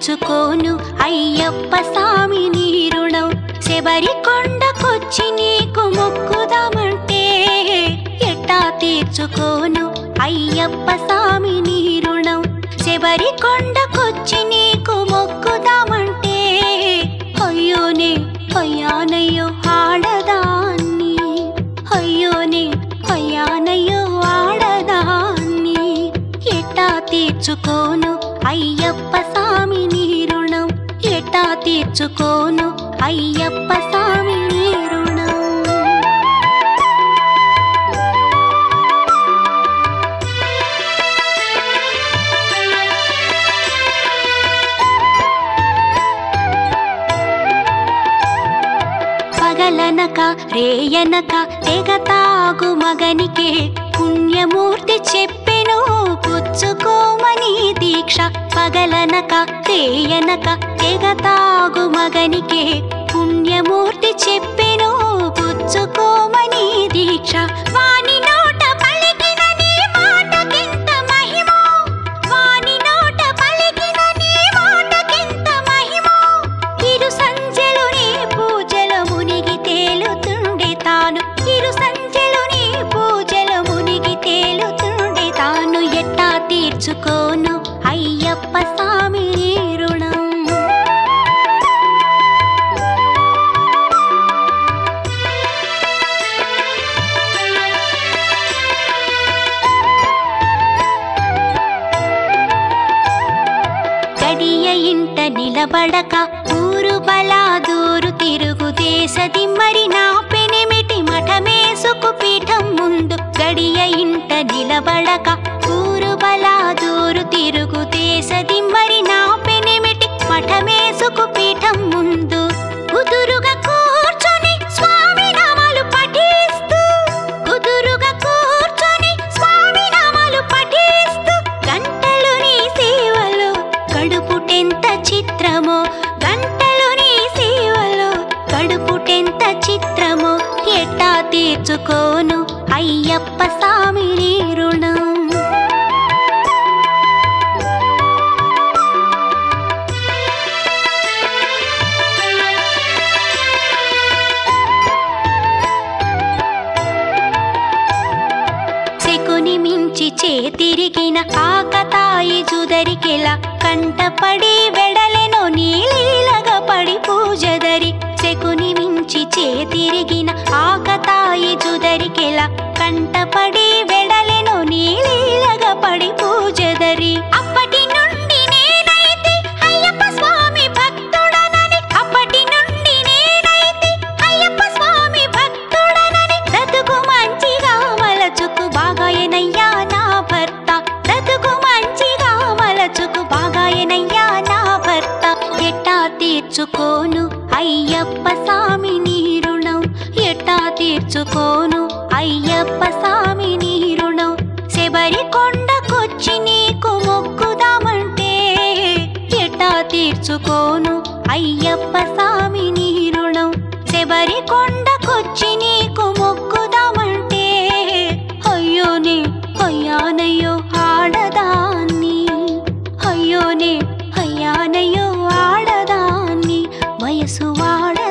తీర్చుకోను అయ్యప్ప స్వామి నీ రుణం శబరి కొండకొచ్చి నీకు మొక్కుదామంటే ఎట్టా తీర్చుకోను అయ్యప్ప స్వామి నీ రుణం శబరి కొండకొచ్చి నీకు మొక్కుదామంటే అయ్యోనే అయ్యానయ్యో ఆడదాన్ని అయ్యోనే అయ్యానయ్యో ఆడదాన్ని ఎట్టా తీర్చుకోను అయ్యప్ప స్వామి నీ రుణం ఎట్టా తీర్చుకోను అయ్యప్ప స్వామి నీ రుణం పగలనక రేయనక తెగ తాగు మగనికే పుణ్యమూర్తి చెప్పెను పుచ్చుకోమని దీక్ష పగలనక రేయనక తెగ తాగు మగనికే పుణ్యమూర్తి చెప్పెను పుచ్చుకోమని దీక్ష వాని నోట పలికిన నీ మాటకింత మహిమో వాని నోట పలికిన నీ మాటకింత మహిమో ఇరు సంచెలు నీ పూజల మునిగి తేలుతుండే తాను ఇరు సంచెలు నీ పూజల మునిగి తేలుతుండే తాను ఎట్టా తీర్చుకోను అయ్యప్ప స్వామి నీ రుణం గడియ ఇంట నిలబడక ఊరు బలాదూరు తిరుగు దేశది మరి నా పెనిమిటి మఠమేసుకు పీఠం ముందు గడియ ఇంట నిలబడక ఊరు బలాదూరు తిరుగు దేశది మరి నా పెనిమిటి మఠమేసుకు పీఠం ముందు కుదురుగా కూర్చొని స్వామి నామాలు పఠిస్తూ కుదురుగా కూర్చొని స్వామి నామాలు పఠిస్తూ గంటలు నీ సేవలో గడుపుటెంత చిత్రమో గంటలు నీ సేవలో గడుపుటెంత చిత్రమో ఎట్టా తీర్చుకోను అయ్యప్ప స్వామి నీ రుణం శకుని మించి చేతిరిగిన ఆకతాయి జుదరికెల కంటపడి వెడలెనో నీలీలగా పడి పూజదరి శకుని మించి చేతిరిగిన ఆకతాయి జుదరికెల కంటపడి వెడలెనో నీలీలగా పడి పూజదరి అప్పటి నుండి నేనైతే అయ్యప్ప స్వామి భక్తుడనని అప్పటి నుండి నేనైతే అయ్యప్ప స్వామి భక్తుడనని బ్రతుకు మంచిగా మలచుకు బాగాయనయ్యా నా భర్త బ్రతుకు మంచిగా మలచుకు బాగాయనయ్యా నా భర్త ఎట్టా తీర్చుకోను అయ్యప్ప స్వామి నీ రుణం ఎట్టా తీర్చుకోను అయ్యప్ప స్వామి నీ రుణం శబరి కొండకొచ్చి నీకు మొక్కుదామంటే ఎట్టా తీర్చుకోను అయ్యప్ప స్వామి నీ రుణం శబరి కొండకొచ్చి నీకు మొక్కుదామంటే అయ్యోనే అయ్యానయ్యో ఆడదాన్ని అయ్యోనే అయ్యానయ్యో ఆడదాన్ని వయసు వాడ